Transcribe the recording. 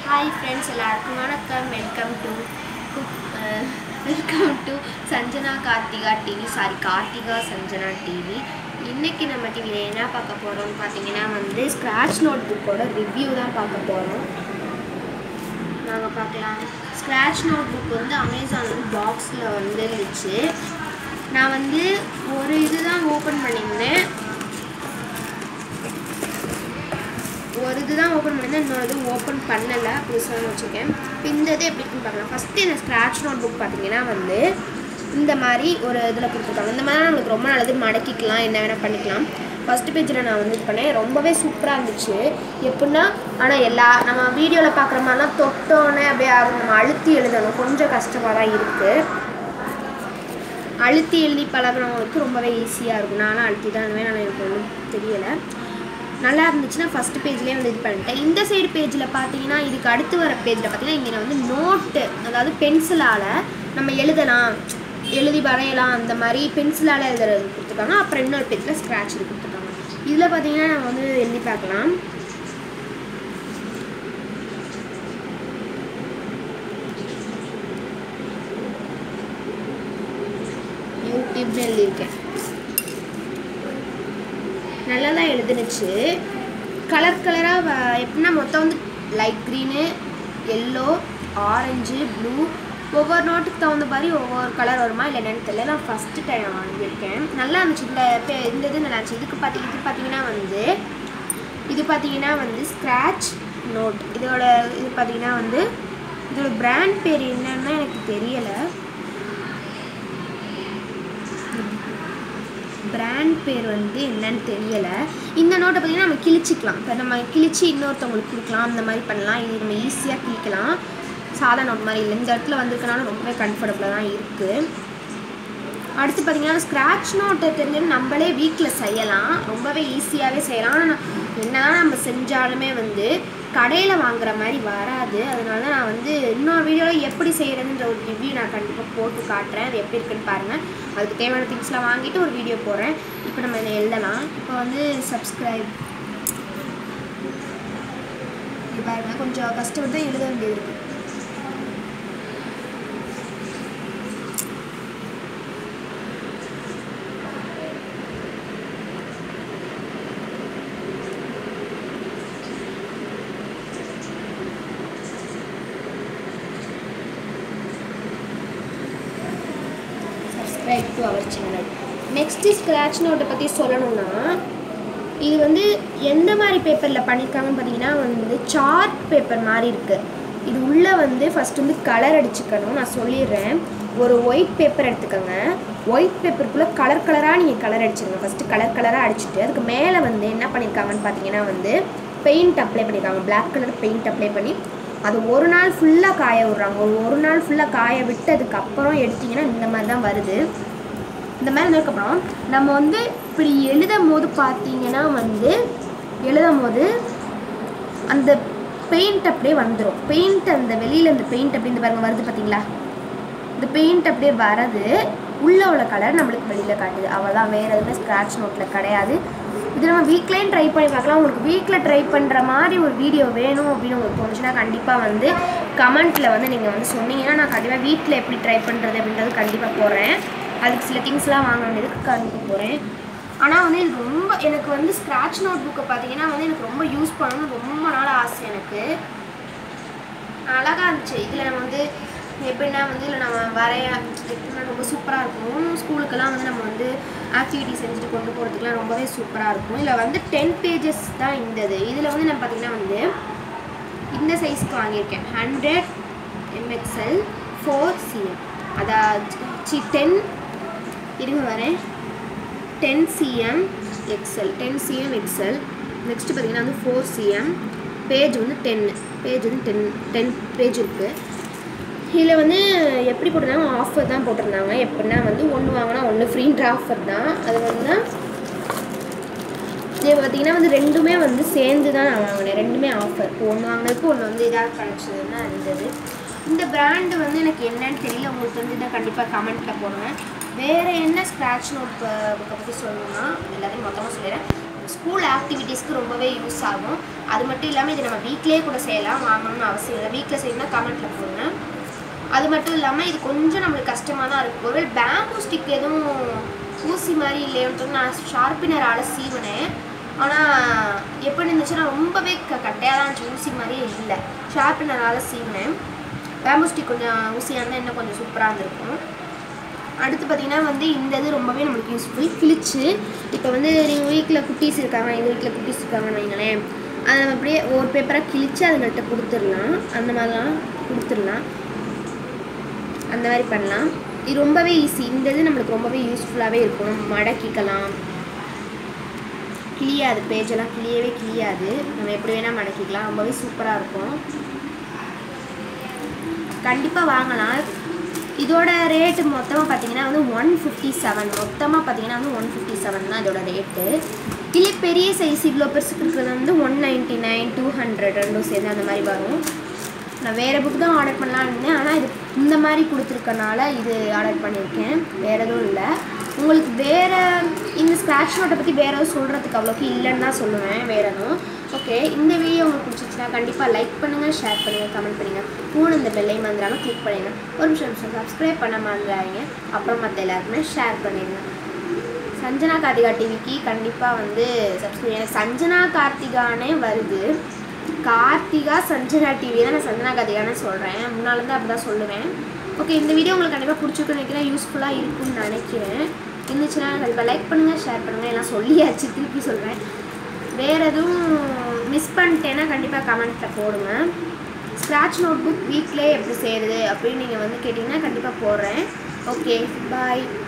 hi friends எல்லாருக்கும் வணக்கம் welcome to welcome to Sanjana Karthika TV sorry Karthika Sanjana TV இன்னைக்கு நம்ம டிவியில் என்ன பார்க்க போகிறோம்னு பார்த்தீங்கன்னா வந்து ஸ்க்ராட்ச் நோட் புக்கோட ரிவ்யூ தான் பார்க்க போகிறோம் நாங்கள் பார்க்கலாம் ஸ்க்ராட்ச் நோட் புக் வந்து அமேசான் வந்து பாக்ஸில் வந்து இருந்துச்சு நான் வந்து ஒரு இது தான் ஓப்பன் பண்ணியிருந்தேன் ஒரு இதுதான் ஓப்பன் பண்ணியிருந்தேன் இன்னொரு இது ஓப்பன் பண்ணலை புதுசாக வச்சுருக்கேன் இப்போ இந்த இது எப்படி இருக்குன்னு பார்க்கலாம் ஃபஸ்ட்டு இந்த ஸ்க்ராட்ச் நோட் புக் பார்த்தீங்கன்னா வந்து இந்த மாதிரி ஒரு இதில் கொடுத்துருக்காங்க இந்த மாதிரி நம்மளுக்கு ரொம்ப நல்லது மடக்கிக்கலாம் என்ன வேணால் பண்ணிக்கலாம் ஃபஸ்ட்டு பேஜில் நான் வந்து இது பண்ணேன் ரொம்பவே சூப்பராக இருந்துச்சு எப்படின்னா ஆனால் எல்லா நம்ம வீடியோவில் பார்க்குற மாதிரிலாம் தொட்டோன்னே அப்படியே ஆகும் நம்ம அழுத்தி எழுதணும் கொஞ்சம் கஷ்டமாக தான் இருக்குது அழுத்தி எழுதி பழகுறவங்களுக்கு ரொம்பவே ஈஸியாக இருக்கும் நானும் அழுத்தி தான் எழுதுவேன் ஆனால் எனக்கு ஒன்றும் தெரியலை நல்லா இருந்துச்சுன்னா ஃபஸ்ட் பேஜ்லேயே வந்து இது பண்ணிட்டேன் இந்த சைடு பேஜில் பார்த்தீங்கன்னா இதுக்கு அடுத்து வர பேஜில் பார்த்தீங்கன்னா இங்கே வந்து நோட்டு அதாவது பென்சிலால் நம்ம எழுதலாம் எழுதி வரையலாம் அந்த மாதிரி பென்சிலால் எழுதுறது கொடுத்துருக்காங்க அப்புறம் இன்னொரு பேஜில் ஸ்க்ராட்ச் இது கொடுத்துருக்காங்க இதில் பார்த்தீங்கன்னா நம்ம வந்து எழுதி பார்க்கலாம் யூடியூப்னு எழுதியிருக்கேன் நல்லா தான் எழுதுனுச்சு கலர் கலராக எப்படின்னா மொத்தம் வந்து light green yellow orange blue ஒவ்வொரு நோட்டுக்கு தகுந்த மாதிரி ஒவ்வொரு கலர் வருமா இல்லை என்னன்னு தெரியல நான் ஃபஸ்ட்டு டைம் வாங்கியிருக்கேன் நல்லா இருந்துச்சு இந்த பே- இந்த இது நல்லா இருந்துச்சு இதுக்கு பார்த்தி இது பார்த்தீங்கன்னா வந்து இது பார்த்தீங்கன்னா வந்து ஸ்க்ராட்ச் நோட் இதோட இது பார்த்தீங்கன்னா வந்து இதோட பிராண்ட் பேர் என்னன்னு எனக்கு தெரியலை பிராண்ட் பேர் வந்து என்னன்னு தெரியலை இந்த நோட்டை பார்த்தீங்கன்னா நம்ம கிழிச்சிக்கலாம் இப்போ நம்ம கிழிச்சு இன்னொருத்தவங்களுக்கு கொடுக்கலாம் அந்த மாதிரி பண்ணலாம் இது நம்ம ஈஸியாக கிழிக்கலாம் சாதா நோட் மாதிரி இல்லை இந்த இடத்துல வந்திருக்கனால ரொம்பவே கம்ஃபர்டபுளாக தான் இருக்குது அடுத்து பார்த்தீங்கன்னா ஸ்க்ராட்ச் நோட்டை தெரிஞ்சு நம்மளே வீட்டில் செய்யலாம் ரொம்பவே ஈஸியாகவே செய்யலாம் ஆனால் என்னதான் நம்ம செஞ்சாலுமே வந்து கடையில் வாங்குற மாதிரி வராது அதனால நான் வந்து இன்னொரு வீடியோவில் எப்படி செய்கிறதுன்ற ஒரு ரிவ்யூ நான் கண்டிப்பாக போட்டு காட்டுறேன் அது எப்படி இருக்குன்னு பாருங்கள் அதுக்கு தேவையான திங்ஸ்லாம் வாங்கிட்டு ஒரு வீடியோ போடுறேன் இப்போ நம்ம இதை எழுதலாம் இப்போ வந்து சப்ஸ்கிரைப் இது பாருங்க கொஞ்சம் கஷ்டப்பட்டு தான் எழுத வேண்டியது இருக்குது subscribe to our channel next scratch நோட்டை பற்றி சொல்லணும்னா இது வந்து எந்த மாதிரி பேப்பரில் பண்ணியிருக்காங்கன்னு பார்த்தீங்கன்னா வந்து சார்ட் பேப்பர் மாதிரி இருக்குது இது உள்ளே வந்து ஃபஸ்ட் வந்து கலர் அடிச்சுக்கணும் நான் சொல்லிடுறேன் ஒரு ஒயிட் பேப்பர் எடுத்துக்கோங்க ஒயிட் பேப்பருக்குள்ளே கலர் கலராக நீங்கள் கலர் அடிச்சிருங்க ஃபஸ்ட்டு கலர் கலராக அடிச்சுட்டு அதுக்கு மேலே வந்து என்ன பண்ணியிருக்காங்கன்னு பார்த்தீங்கன்னா வந்து பெயிண்ட் அப்ளை பண்ணியிருக்காங்க Black கலர் பெயிண்ட் அப்ளை பண்ணி அது ஒரு நாள் ஃபுல்லாக காய விட்றாங்க ஒரு ஒரு நாள் ஃபுல்லாக காய விட்டதுக்கு அப்புறம் எடுத்தீங்கன்னா இந்த மாதிரி தான் வருது இந்த மாதிரி வந்ததுக்கப்புறம் நம்ம வந்து இப்படி எழுதும் போது பார்த்தீங்கன்னா வந்து எழுதும் போது அந்த பெயிண்ட் அப்படியே வந்துடும் பெயிண்ட் அந்த வெளியில் அந்த பெயிண்ட் அப்படி இந்த பாருங்க வருது பார்த்தீங்களா இந்த பெயிண்ட் அப்படியே வரது உள்ளே உள்ள கலர் நம்மளுக்கு வெளியில் காட்டுது அவ்வளோதான் வேறு எதுவுமே ஸ்க்ராட்ச் நோட்டில் கிடையாது இது நம்ம வீட்லேயும் ட்ரை பண்ணி பார்க்கலாம் உங்களுக்கு வீட்டில் ட்ரை பண்ணுற மாதிரி ஒரு வீடியோ வேணும் அப்படின்னு உங்களுக்கு தோணுச்சுன்னா கண்டிப்பாக வந்து கமெண்ட்டில் வந்து நீங்கள் வந்து சொன்னீங்கன்னா நான் கண்டிப்பாக வீட்டில் எப்படி ட்ரை பண்ணுறது அப்படின்றது கண்டிப்பாக போடுறேன் அதுக்கு சில திங்ஸ்லாம் வாங்க வேண்டியதுக்கு கண்டிப்பாக போகிறேன் ஆனால் வந்து இது ரொம்ப எனக்கு வந்து ஸ்க்ராட்ச் நோட் புக்கை பார்த்தீங்கன்னா வந்து எனக்கு ரொம்ப யூஸ் பண்ணணும்னு ரொம்ப நாள் ஆசை எனக்கு அழகாக இருந்துச்சு இதில் நம்ம வந்து எப்படின்னா வந்து இதில் நம்ம வரைய எப்படின்னா ரொம்ப சூப்பராக இருக்கும் ஸ்கூலுக்கெல்லாம் வந்து நம்ம வந்து ஆக்டிவிட்டி செஞ்சுட்டு கொண்டு போகிறதுக்குலாம் ரொம்பவே சூப்பராக இருக்கும் இதில் வந்து டென் பேஜஸ் தான் இந்த இது இதில் வந்து நான் பார்த்தீங்கன்னா வந்து இந்த சைஸ்க்கு வாங்கியிருக்கேன் ஹண்ட்ரட் எம்எக்ஸ்எல் ஃபோர் சிஎம் அதாவது டென் இருங்க வரேன் ten CM XL ten CM XL next பார்த்தீங்கன்னா வந்து ஃபோர் சிஎம் பேஜ் வந்து டென் பேஜ் வந்து டென் டென் பேஜ் இருக்குது இதில் வந்து எப்படி போட்டிருந்தாங்க ஆஃபர் தான் போட்டிருந்தாங்க எப்படின்னா வந்து ஒன்று வாங்கினா ஒன்று ஃப்ரீன்ற ஆஃபர் தான் அது வந்து இது பார்த்தீங்கன்னா வந்து ரெண்டுமே வந்து சேர்ந்து தான் நான் வாங்கினேன் ரெண்டுமே ஆஃபர் இப்போ ஒன்று வாங்கினதுக்கு ஒன்று வந்து இதாக கிடச்சதுன்னா இருந்தது இந்த பிராண்டு வந்து எனக்கு என்னன்னு தெரியல உங்களுக்கு தெரிஞ்சுதான் கண்டிப்பாக கமெண்ட்டில் போடுங்க வேறு என்ன ஸ்க்ராட்ச் நோட் புக்கை பற்றி சொல்லணும்னா எல்லாத்தையும் மொத்தமாக சொல்லிடுறேன் ஸ்கூல் ஆக்டிவிட்டீஸ்க்கு ரொம்பவே யூஸ் ஆகும் அது மட்டும் இல்லாமல் இது நம்ம வீட்டிலேயே கூட செய்யலாம் வாங்கணும்னு அவசியம் இல்லை வீட்டில் செய்யணும்னா கமெண்ட்டில் போடுங்க அது மட்டும் இல்லாமல் இது கொஞ்சம் நம்மளுக்கு கஷ்டமாக தான் இருக்குது ஒருவேளை பேம்பூ ஸ்டிக் எதுவும் ஊசி மாதிரி இல்லையோன்னு நான் ஷார்ப்பினரால் சீவினேன் ஆனால் எப்படி இருந்துச்சுன்னா ரொம்பவே க கட்டையாக தான் இருந்துச்சு ஊசி மாதிரியே இல்லை ஷார்ப்பினரால் சீவினேன் பேம்பூ ஸ்டிக் கொஞ்சம் ஊசியாக இருந்தால் இன்னும் கொஞ்சம் சூப்பராக இருந்திருக்கும் அடுத்து பார்த்தீங்கன்னா வந்து இந்த இது ரொம்பவே நம்மளுக்கு யூஸ்ஃபுல் கிழிச்சு இப்போ வந்து நீங்கள் வீட்டில் குட்டீஸ் இருக்காங்க எங்கள் வீட்டில் குட்டீஸ் இருக்காங்கன்னு வைங்களேன் அதை நம்ம அப்படியே ஒரு பேப்பராக கிழிச்சு அதுங்கள்ட்ட கொடுத்துடலாம் அந்த மாதிரிலாம் கொடுத்துடலாம் அந்த மாதிரி பண்ணலாம் இது ரொம்பவே ஈஸி இந்த இது நம்மளுக்கு ரொம்பவே யூஸ்ஃபுல்லாகவே இருக்கும் மடக்கிக்கலாம் கிளியாது பேஜெல்லாம் கிளியவே கிளியாது நம்ம எப்படி வேணால் மடக்கிக்கலாம் ரொம்பவே சூப்பராக இருக்கும் கண்டிப்பாக வாங்கலாம் இதோட ரேட்டு மொத்தமாக பார்த்தீங்கன்னா வந்து ஒன் ஃபிஃப்டி செவன் மொத்தமாக பார்த்தீங்கன்னா வந்து ஒன் ஃபிஃப்டி செவன் தான் இதோட ரேட்டு இல்லை பெரிய சைஸ் இவ்வளோ பெருசுக்கு இருக்கிறது வந்து one ninety nine two hundred ரெண்டும் சேர்ந்து அந்த மாதிரி வரும் நான் வேறு புக் தான் ஆர்டர் பண்ணலான்னு இருந்தேன் ஆனால் இது இந்த மாதிரி கொடுத்துருக்கனால இது ஆர்டர் பண்ணியிருக்கேன் வேறு எதுவும் இல்லை உங்களுக்கு வேறு இந்த ஸ்க்ராட்ச் நோட்டை பற்றி வேறு எதுவும் சொல்கிறதுக்கு அவ்வளோக்கு இல்லைன்னு தான் சொல்லுவேன் வேறு எதுவும் ஓகே இந்த வீடியோ உங்களுக்கு பிடிச்சிச்சுன்னா கண்டிப்பாக லைக் பண்ணுங்கள் ஷேர் பண்ணுங்கள் கமெண்ட் பண்ணுங்கள் கூட இந்த பெல்லை மறந்துடாமல் கிளிக் பண்ணிடுங்க ஒரு நிமிஷம் நிமிஷம் சப்ஸ்கிரைப் பண்ண மறந்துடாதீங்க அப்புறம் மற்ற எல்லாருக்குமே ஷேர் பண்ணிடுங்க சஞ்சனா கார்த்திகா டிவிக்கு கண்டிப்பாக வந்து சப்ஸ்கிரைப் எனக்கு சஞ்சனா கார்த்திகானே வருது கார்த்திகா சஞ்சனா டிவி தான் நான் சஞ்சனா கார்த்திகானே சொல்கிறேன் முன்னாலேருந்து அப்படி தான் சொல்லுவேன் ஓகே இந்த வீடியோ உங்களுக்கு கண்டிப்பாக பிடிச்சிருக்குன்னு நினைக்கிறேன் யூஸ்ஃபுல்லாக இருக்கும்னு நினைக்கிறேன் இருந்துச்சுன்னா கண்டிப்பாக லைக் பண்ணுங்கள் ஷேர் பண்ணுங்கள் எல்லாம் சொல்லியாச்சு திருப்பி சொல்கிறேன் வேறு எதுவும் மிஸ் பண்ணிட்டேன்னா கண்டிப்பாக கமெண்ட்டில் போடுங்க ஸ்க்ராட்ச் நோட் புக் வீட்டிலே எப்படி செய்கிறது அப்படின்னு நீங்கள் வந்து கேட்டிங்கன்னா கண்டிப்பாக போடுறேன் ஓகே பாய்